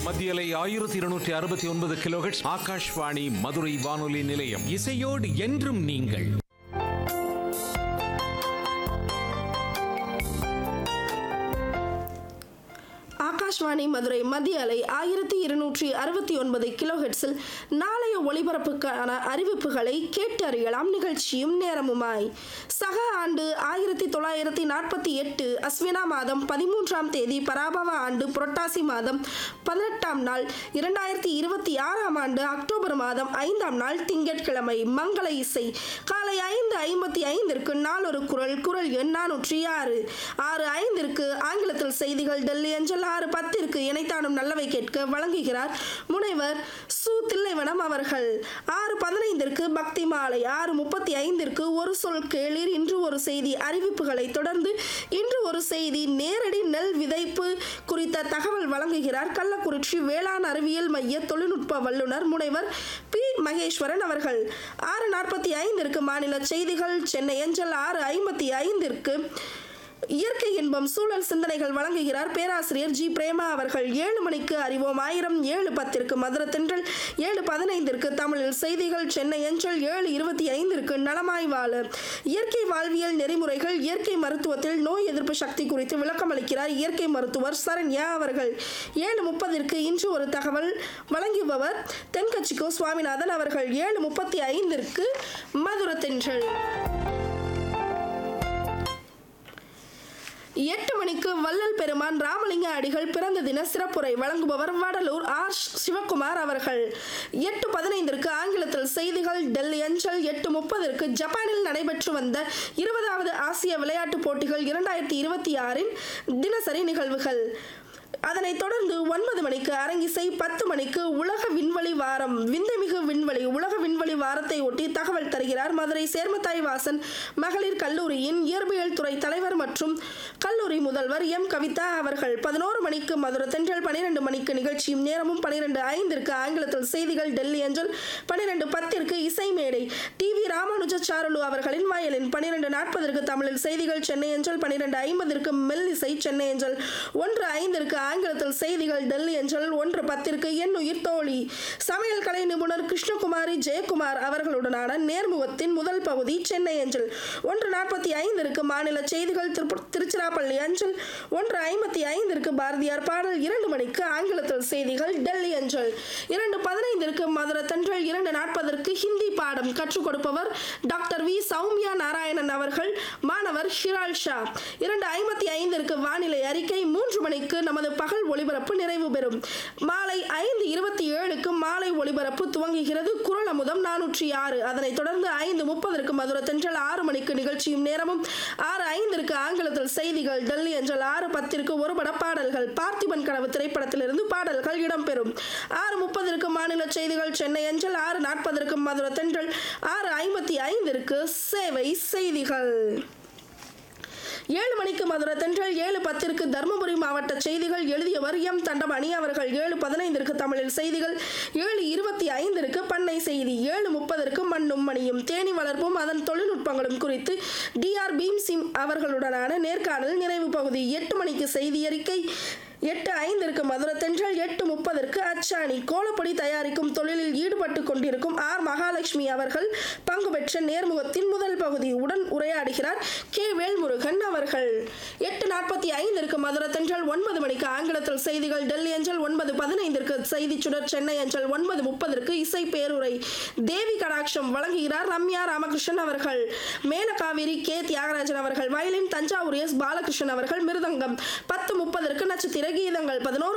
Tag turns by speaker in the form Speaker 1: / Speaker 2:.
Speaker 1: மத்தியலை ஆயிரத்தி இருநூற்றி அறுபத்தி ஒன்பது கிலோஹெட்ஸ் ஆகாஷ்வாணி மதுரை வானொலி நிலையம்
Speaker 2: இசையோடு என்றும் நீங்கள்
Speaker 3: ஆகாஷ்வாணி மதுரை மத்திய அலை ஆயிரத்தி இருநூற்றி அறுபத்தி ஒன்பது கிலோஹெட்ஸில் நாளைய ஒளிபரப்புக்கான அறிவிப்புகளை கேட்டு அறியலாம் நிகழ்ச்சியும் நேரமுமாய் சக ஆண்டு ஆயிரத்தி தொள்ளாயிரத்தி நாற்பத்தி எட்டு அஸ்வினா மாதம் பதிமூன்றாம் தேதி பராபவ ஆண்டு புரட்டாசி மாதம் பதினெட்டாம் நாள் இரண்டாயிரத்தி இருபத்தி ஆறாம் ஆண்டு அக்டோபர் மாதம் ஐந்தாம் நாள் திங்கட்கிழமை மங்கள இசை காலை ஐந்து ஐம்பத்தி ஐந்திற்கு நாளொரு குரல் குரல் எண் நானூற்றி ஆறு ஆறு ஐந்திற்கு ஆங்கிலத்தில் செய்திகள் டெல்லி அஞ்சல் ஆறு பத்திற்கு இணைத்தாடும் நல்லவை கேட்க வழங்குகிறார் முனைவர் சு தில்லைவனம் அவர்கள் ஆறு பதினைந்திற்கு பக்தி மாலை ஆறு முப்பத்தி ஐந்திற்கு ஒரு சொல் கேளீர் இன்று ஒரு செய்தி அறிவிப்புகளை தொடர்ந்து இன்று ஒரு செய்தி நேரடி நெல் விதைப்பு குறித்த தகவல் வழங்குகிறார் கள்ளக்குறிச்சி வேளாண் அறிவியல் மைய தொழில்நுட்ப வல்லுநர் முனைவர் பி மகேஸ்வரன் அவர்கள் ஆறு நாற்பத்தி ஐந்திற்கு மாநில செய்திகள் சென்னை அஞ்சல் ஆறு ஐம்பத்தி ஐந்திற்கு இயற்கை இன்பம் சூழல் சிந்தனைகள் வழங்குகிறார் பேராசிரியர் ஜி பிரேமா அவர்கள் ஏழு மணிக்கு அறிவோம் ஆயிரம் ஏழு பத்திற்கு மதுரை தென்றல் ஏழு பதினைந்திற்கு தமிழில் செய்திகள் சென்னை அஞ்சல் ஏழு இருபத்தி ஐந்திற்கு நலமாய் வாழ இயற்கை வாழ்வியல் நெறிமுறைகள் இயற்கை மருத்துவத்தில் நோய் எதிர்ப்பு சக்தி குறித்து விளக்கம் அளிக்கிறார் இயற்கை மருத்துவர் சரண்யா அவர்கள் ஏழு முப்பதிற்கு இன்று ஒரு தகவல் வழங்குபவர் தென்கட்சிக்கோ சுவாமிநாதன் அவர்கள் ஏழு முப்பத்தி ஐந்திற்கு மதுரை தென்றல் எட்டு மணிக்கு வள்ளல் பெருமான் ராமலிங்க அடிகள் பிறந்த தின சிறப்புரை வழங்குபவர் வடலூர் ஆர் சிவகுமார் அவர்கள் எட்டு பதினைந்திற்கு ஆங்கிலத்தில் செய்திகள் டெல்லி அஞ்சல் எட்டு முப்பதற்கு ஜப்பானில் நடைபெற்று வந்த இருபதாவது ஆசிய விளையாட்டுப் போட்டிகள் இரண்டாயிரத்தி இருபத்தி ஆறின் தினசரி நிகழ்வுகள் அதனைத் தொடர்ந்து ஒன்பது மணிக்கு அரங்கிசை பத்து மணிக்கு உலக விண்வெளி வாரம் விந்தைமிகு விண்வெளி உலக விண்வெளி வாரத்தை ஒட்டி தகவல் தருகிறார் மதுரை சேர்மத்தாய் வாசன் மகளிர் கல்லூரியின் இயற்பியல் துறை தலைவர் மற்றும் கல்லூரி முதல்வர் எம் கவிதா அவர்கள் பதினோரு மணிக்கு மதுரை தென்றல் பனிரெண்டு மணிக்கு நிகழ்ச்சியும் நேரமும் பனிரெண்டு ஐந்திற்கு ஆங்கிலத்தில் செய்திகள் டெல்லி அஞ்சல் பனிரெண்டு பத்திற்கு இசை மேடை டி வி ராமானுஜாச்சாருலு அவர்களின் வயலின் பனிரெண்டு நாற்பதற்கு தமிழில் செய்திகள் சென்னை அஞ்சல் பனிரெண்டு ஐம்பதற்கு மெல்லிசை சென்னை அஞ்சல் ஒன்று ஐந்திற்கு ஆங்கிலத்தில் செய்திகள் டெல்லி அஞ்சல் ஒன்று பத்திற்கு என் உயிர் தோழி சமையல் கலை நிபுணர் கிருஷ்ணகுமாரி ஜெயக்குமார் அவர்களுடனான நேர்முகத்தின் முதல் பகுதி சென்னை அஞ்சல் ஒன்று நாற்பத்தி ஐந்திற்கு மாநில செய்திகள் திரு- திருச்சிராப்பள்ளி அஞ்சல் ஒன்று ஐம்பத்தி ஐந்திற்கு பாரதியார் பாடல் இரண்டு மணிக்கு ஆங்கிலத்தில் செய்திகள் டெல்லி அஞ்சல் இரண்டு பதினைந்திற்கு மதுரை தென்றல் இரண்டு நாற்பதற்கு ஹிந்தி பாடம் கற்றுக் கொடுப்பவர் டாக்டர் வி சௌமியா நாராயணன் அவர்கள் மாணவர் ஷிரால் ஷா இரண்டு ஐம்பத்தி ஐந்திற்கு வானிலை அறிக்கை மூன்று மணிக்கு நமது பகல் ஒளிபரப்பு நிறைவு பெறும் மாலை ஐந்து இருபத்தி ஏழுக்கு மாலை ஒளிபரப்பு துவங்குகிறது குரல் அமுதம் நானூற்றி ஆறு அதனைத் தொடர்ந்து ஐந்து முப்பதற்கு மதுரை தென்றல் ஆறு மணிக்கு நிகழ்ச்சியும் நேரமும் ஆறு ஐந்திற்கு ஆங்கிலத்தில் செய்திகள் டெல்லி அஞ்சல் ஆறு பத்திற்கு ஒருபட பாடல்கள் பார்த்திபன் கனவு திரைப்படத்திலிருந்து பாடல்கள் இடம்பெறும் ஆறு முப்பதற்கு மாநில செய்திகள் சென்னை அஞ்சல் ஆறு நாற்பதற்கு மதுரை தென்றல் ஆறு ஐம்பத்தி ஐந்திற்கு சேவை செய்திகள் ஏழு மணிக்கு மதுரை தென்றல் ஏழு பத்திற்கு தருமபுரி மாவட்ட செய்திகள் எழுதியவர் எம் தண்டமணி அவர்கள் ஏழு பதினைந்திற்கு தமிழில் செய்திகள் ஏழு இருபத்தி ஐந்திற்கு பண்ணை செய்தி ஏழு முப்பதற்கு மண்ணும் மணியும் தேனி வளர்ப்பும் அதன் தொழில்நுட்பங்களும் குறித்து டிஆர் பீம் சிம் அவர்களுடனான நேர்காணல் நிறைவு பகுதி எட்டு மணிக்கு செய்தி அறிக்கை எட்டு ஐந்திற்கு மதுரை தென்றல் எட்டு முப்பதற்கு அச்சாணி கோலப்பொடி தயாரிக்கும் தொழிலில் ஈடுபட்டு கொண்டிருக்கும் ஆர் மகாலட்சுமி அவர்கள் பங்கு பெற்ற நேர்முகத்தின் முதல் பகுதி உடன் உரையாடுகிறார் கே வேல்முருகன் அவர்கள் எட்டு நாற்பத்தி ஐந்திற்கு மதுரை தென்றல் ஒன்பது மணிக்கு ஆங்கிலத்தில் செய்திகள் டெல்லி அஞ்சல் ஒன்பது பதினைந்திற்கு செய்தி சுடர் சென்னை அஞ்சல் ஒன்பது முப்பதற்கு இசை பேருரை தேவி கடாட்சம் வழங்குகிறார் ரம்யா ராமகிருஷ்ணன் அவர்கள் மேலகாவிரி கே தியாகராஜன் அவர்கள் வயலின் தஞ்சாவூர் எஸ் பாலகிருஷ்ணன் அவர்கள் மிருதங்கம் பத்து முப்பதற்கு நட்சத்திர கீதங்கள் பதினோரு